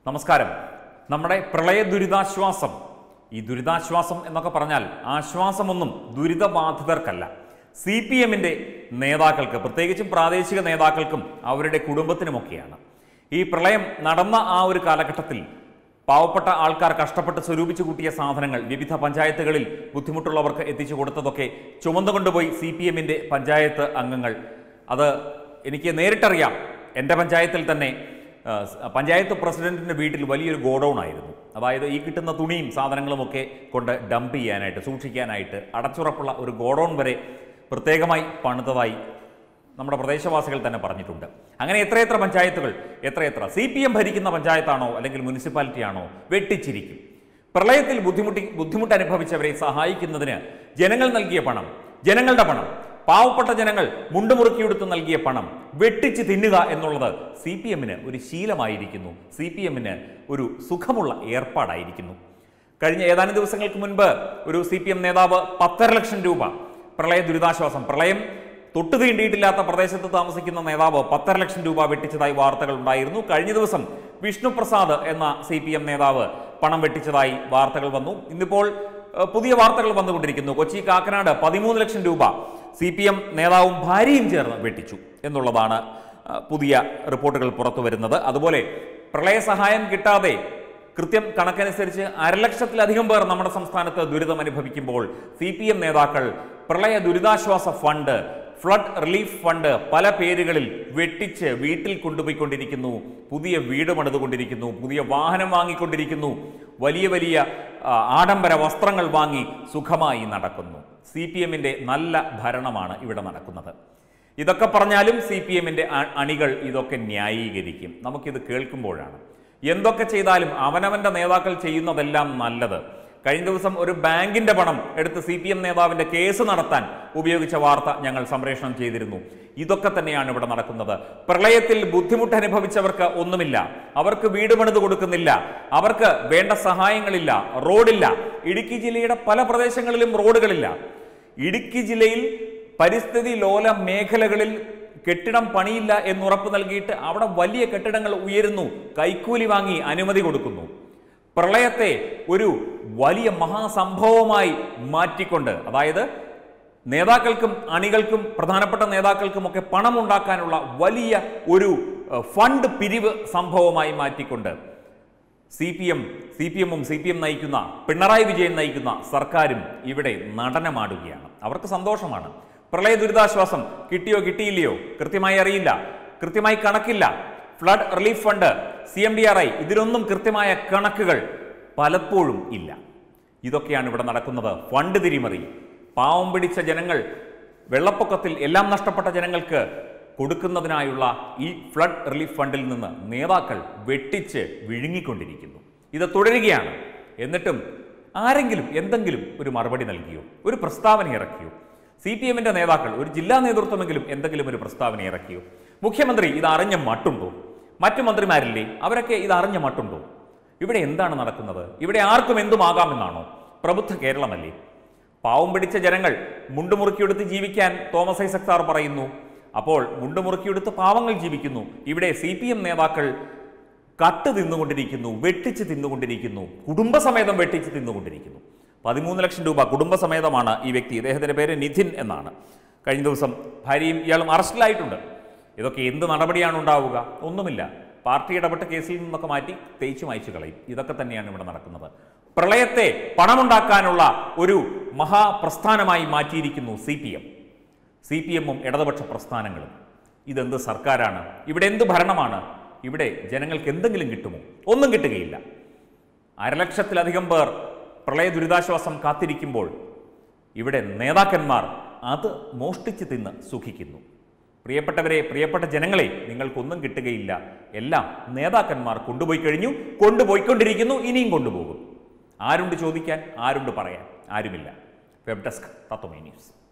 നമസ്കാരം നമ്മുടെ പ്രളയ ദുരിതാശ്വാസം ഈ ദുരിതാശ്വാസം എന്നൊക്കെ പറഞ്ഞാൽ ആശ്വാസമൊന്നും ദുരിതബാധിതർക്കല്ല സി പി എമ്മിൻ്റെ നേതാക്കൾക്ക് പ്രത്യേകിച്ചും പ്രാദേശിക നേതാക്കൾക്കും അവരുടെ കുടുംബത്തിനുമൊക്കെയാണ് ഈ പ്രളയം നടന്ന ആ ഒരു കാലഘട്ടത്തിൽ പാവപ്പെട്ട ആൾക്കാർ കഷ്ടപ്പെട്ട് സ്വരൂപിച്ചു കൂട്ടിയ സാധനങ്ങൾ വിവിധ പഞ്ചായത്തുകളിൽ ബുദ്ധിമുട്ടുള്ളവർക്ക് എത്തിച്ചു കൊടുത്തതൊക്കെ ചുമന്നുകൊണ്ടുപോയി സി പി എമ്മിൻ്റെ പഞ്ചായത്ത് അംഗങ്ങൾ അത് എനിക്ക് നേരിട്ടറിയാം എൻ്റെ പഞ്ചായത്തിൽ തന്നെ ആ, സ് പഞ്ചായത്ത് പ്രസിഡന്റിന്റെ വീട്ടിൽ വലിയൊരു ഗോഡൗൺ ആയിരുന്നു അതായത് ഈ കിട്ടുന്ന തുണിയും സാധനങ്ങളുമൊക്കെ കൊണ്ട് ഡംപ് ചെയ്യാനായിട്ട് സൂക്ഷിക്കാനായിട്ട് അടച്ചുറപ്പുള്ള ഒരു ഗോഡൗൺ വരെ പ്രത്യേകമായി പണിതതായി നമ്മുടെ പ്രദേശവാസികൾ തന്നെ പറഞ്ഞിട്ടുണ്ട് അങ്ങനെ എത്രയെത്ര പഞ്ചായത്തുകൾ എത്രയെത്ര സി പി എം ഭരിക്കുന്ന പഞ്ചായത്താണോ അല്ലെങ്കിൽ മുനിസിപ്പാലിറ്റി ആണോ വെട്ടിച്ചിരിക്കും പ്രളയത്തിൽ ബുദ്ധിമുട്ടി ബുദ്ധിമുട്ട് അനുഭവിച്ചവരെ സഹായിക്കുന്നതിന് ജനങ്ങൾ നൽകിയ പണം ജനങ്ങളുടെ പണം പാവപ്പെട്ട ജനങ്ങൾ മുണ്ടുമുറുക്കിയെടുത്ത് നൽകിയ പണം വെട്ടിച്ച് തിന്നുക എന്നുള്ളത് സി പി എമ്മിന് ഒരു ശീലമായിരിക്കുന്നു സി പി എമ്മിന് ഒരു സുഖമുള്ള ഏർപ്പാടായിരിക്കുന്നു കഴിഞ്ഞ ഏതാനും ദിവസങ്ങൾക്ക് മുൻപ് ഒരു സി പി എം നേതാവ് പത്തര ലക്ഷം രൂപ പ്രളയ ദുരിതാശ്വാസം പ്രളയം തൊട്ടു തീണ്ടിയിട്ടില്ലാത്ത പ്രദേശത്ത് താമസിക്കുന്ന നേതാവ് പത്തര ലക്ഷം രൂപ വെട്ടിച്ചതായി വാർത്തകൾ ഉണ്ടായിരുന്നു കഴിഞ്ഞ ദിവസം വിഷ്ണു പ്രസാദ് എന്ന സി പി എം നേതാവ് പണം വെട്ടിച്ചതായി വാർത്തകൾ വന്നു ഇന്നിപ്പോൾ ഏഹ്, പുതിയ വാർത്തകൾ വന്നുകൊണ്ടിരിക്കുന്നു കൊച്ചി കാക്കനാട് പതിമൂന്ന് ലക്ഷം രൂപ സി പി എം നേതാവും ഭാര്യയും ചേർന്ന് വെട്ടിച്ചു എന്നുള്ളതാണ് ഏഹ്, പുതിയ റിപ്പോർട്ടുകൾ പുറത്തു വരുന്നത് അതുപോലെ പ്രളയ സഹായം കിട്ടാതെ കൃത്യം കണക്കനുസരിച്ച് അരലക്ഷത്തിലധികം പേർ നമ്മുടെ സംസ്ഥാനത്ത് ദുരിതം അനുഭവിക്കുമ്പോൾ സി പി എം നേതാക്കൾ പ്രളയ ദുരിതാശ്വാസ ഫണ്ട് ഫ്ലഡ് റിലീഫ് ഫണ്ട് പല പേരുകളിൽ വെട്ടിച്ച് വീട്ടിൽ കൊണ്ടുപോയിക്കൊണ്ടിരിക്കുന്നു പുതിയ വീട് പണിതുകൊണ്ടിരിക്കുന്നു പുതിയ വാഹനം വാങ്ങിക്കൊണ്ടിരിക്കുന്നു വലിയ വലിയ ആ, ആഡംബര വസ്ത്രങ്ങൾ വാങ്ങി സുഖമായി നടക്കുന്നു സി പി എമ്മിൻ്റെ നല്ല ഭരണമാണ് ഇവിടെ നടക്കുന്നത് ഇതൊക്കെ പറഞ്ഞാലും സി പി എമ്മിൻ്റെ അണികൾ ഇതൊക്കെ ന്യായീകരിക്കും നമുക്കിത് കേൾക്കുമ്പോഴാണ് എന്തൊക്കെ ചെയ്താലും അവനവന്റെ നേതാക്കൾ ചെയ്യുന്നതെല്ലാം നല്ലത് കഴിഞ്ഞ ദിവസം ഒരു ബാങ്കിന്റെ പണം എടുത്ത് സി പി എം നേതാവിന്റെ കേസ് നടത്താൻ ഉപയോഗിച്ച വാർത്ത ഞങ്ങൾ സംപ്രേഷണം ചെയ്തിരുന്നു ഇതൊക്കെ തന്നെയാണ് ഇവിടെ നടക്കുന്നത് പ്രളയത്തിൽ ബുദ്ധിമുട്ട് അനുഭവിച്ചവർക്ക് ഒന്നുമില്ല അവർക്ക് വീട് പണിത് കൊടുക്കുന്നില്ല അവർക്ക് വേണ്ട സഹായങ്ങളില്ല റോഡില്ല ഇടുക്കി ജില്ലയുടെ പല പ്രദേശങ്ങളിലും റോഡുകളില്ല ഇടുക്കി ജില്ലയിൽ പരിസ്ഥിതി ലോല മേഖലകളിൽ കെട്ടിടം പണിയില്ല എന്നുറപ്പ് നൽകിയിട്ട് അവിടെ വലിയ കെട്ടിടങ്ങൾ ഉയരുന്നു കൈക്കൂലി വാങ്ങി അനുമതി കൊടുക്കുന്നു പ്രളയത്തെ ഒരു വലിയ മഹാസംഭവമായി മാറ്റിക്കൊണ്ട് അതായത് നേതാക്കൾക്കും അണികൾക്കും പ്രധാനപ്പെട്ട നേതാക്കൾക്കുമൊക്കെ പണമുണ്ടാക്കാനുള്ള വലിയ ഒരു ഏഹ്, ഫണ്ട് പിരിവ് സംഭവമായി മാറ്റിക്കൊണ്ട് C P M C P എമ്മും സി പി എം നയിക്കുന്ന പിണറായി വിജയൻ നയിക്കുന്ന സർക്കാരും ഇവിടെ നടനമാടുകയാണ് അവർക്ക് സന്തോഷമാണ് പ്രളയ ദുരിതാശ്വാസം കിട്ടിയോ കിട്ടിയില്ലയോ കൃത്യമായി അറിയില്ല കൃത്യമായി കണക്കില്ല flood relief fund C M D R I ഇതിലൊന്നും കൃത്യമായ കണക്കുകൾ പലപ്പോഴും ഇല്ല ഇതൊക്കെയാണ് ഇവിടെ നടക്കുന്നത് ഫണ്ട് തിരിമറി പാവം പിടിച്ച ജനങ്ങൾ വെള്ളപ്പൊക്കത്തിൽ എല്ലാം നഷ്ടപ്പെട്ട ജനങ്ങൾക്ക് കൊടുക്കുന്നതിനായുള്ള ഈ ഫ്ലഡ് റിലീഫ് ഫണ്ടിൽ നിന്ന് നേതാക്കൾ വെട്ടിച്ച് വിഴുങ്ങിക്കൊണ്ടിരിക്കുന്നു ഇത് തുടരുകയാണ് എന്നിട്ടും ആരെങ്കിലും എന്തെങ്കിലും ഒരു മറുപടി നൽകിയോ ഒരു പ്രസ്താവന ഇറക്കിയോ സി പി എമ്മിന്റെ നേതാക്കൾ ഒരു ജില്ലാ നേതൃത്വമെങ്കിലും എന്തെങ്കിലും ഒരു പ്രസ്താവന ഇറക്കിയോ മുഖ്യമന്ത്രി ഇത് അറിഞ്ഞ മട്ടുണ്ടോ മറ്റു മന്ത്രിമാരില്ലേ അവരൊക്കെ ഇത് അറിഞ്ഞ മട്ടുണ്ടോ ഇവിടെ എന്താണ് നടക്കുന്നത് ഇവിടെ ആർക്കും എന്തുമാകാമെന്നാണോ പ്രബുദ്ധ കേരളമല്ലേ പാവം പിടിച്ച ജനങ്ങൾ മുണ്ടുമുറുക്കിയെടുത്ത് ജീവിക്കാൻ തോമസ് ഐസക് സാർ പറയുന്നു അപ്പോൾ മുണ്ടുമുറുക്കിയെടുത്ത് പാവങ്ങൾ ജീവിക്കുന്നു ഇവിടെ സി പി എം നേതാക്കൾ കട്ട് തിന്നുകൊണ്ടിരിക്കുന്നു വെട്ടിച്ച് തിന്നുകൊണ്ടിരിക്കുന്നു കുടുംബസമേതം വെട്ടിച്ച് തിന്നുകൊണ്ടിരിക്കുന്നു പതിമൂന്ന് ലക്ഷം രൂപ കുടുംബസമേതമാണ് ഈ വ്യക്തി ഇദ്ദേഹത്തിൻ്റെ പേര് നിധിൻ എന്നാണ് കഴിഞ്ഞ ദിവസം ഭാര്യയും ഇയാളും അറസ്റ്റിലായിട്ടുണ്ട് ഇതൊക്കെ എന്ത് നടപടിയാണ് ഉണ്ടാവുക ഒന്നുമില്ല പാർട്ടി ഇടപെട്ട കേസിൽ നിന്നൊക്കെ മാറ്റി തേച്ചു മായ്ച്ചു കളയും ഇതൊക്കെ തന്നെയാണ് ഇവിടെ നടക്കുന്നത് പ്രളയത്തെ പണമുണ്ടാക്കാനുള്ള ഒരു മഹാപ്രസ്ഥാനമായി മാറ്റിയിരിക്കുന്നു C P M C P എമ്മും ഇടതുപക്ഷ പ്രസ്ഥാനങ്ങളും ഇതെന്ത് സർക്കാരാണ് ഇവിടെ എന്ത് ഭരണമാണ് ഇവിടെ ജനങ്ങൾക്ക് എന്തെങ്കിലും കിട്ടുമോ ഒന്നും കിട്ടുകയില്ല അരലക്ഷത്തിലധികം പേർ പ്രളയ ദുരിതാശ്വാസം കാത്തിരിക്കുമ്പോൾ ഇവിടെ നേതാക്കന്മാർ അത് മോഷ്ടിച്ച് തിന്ന് സുഖിക്കുന്നു പ്രിയപ്പെട്ടവരെ പ്രിയപ്പെട്ട ജനങ്ങളെ നിങ്ങൾക്കൊന്നും കിട്ടുകയില്ല എല്ലാം നേതാക്കന്മാർ കൊണ്ടുപോയി കഴിഞ്ഞു കൊണ്ടുപോയിക്കൊണ്ടിരിക്കുന്നു ഇനിയും കൊണ്ടുപോകും ആരുണ്ട് ചോദിക്കാൻ ആരുണ്ട് പറയാൻ ആരുമില്ല വെബ് ഡെസ്ക് തത്വമേ ന്യൂസ്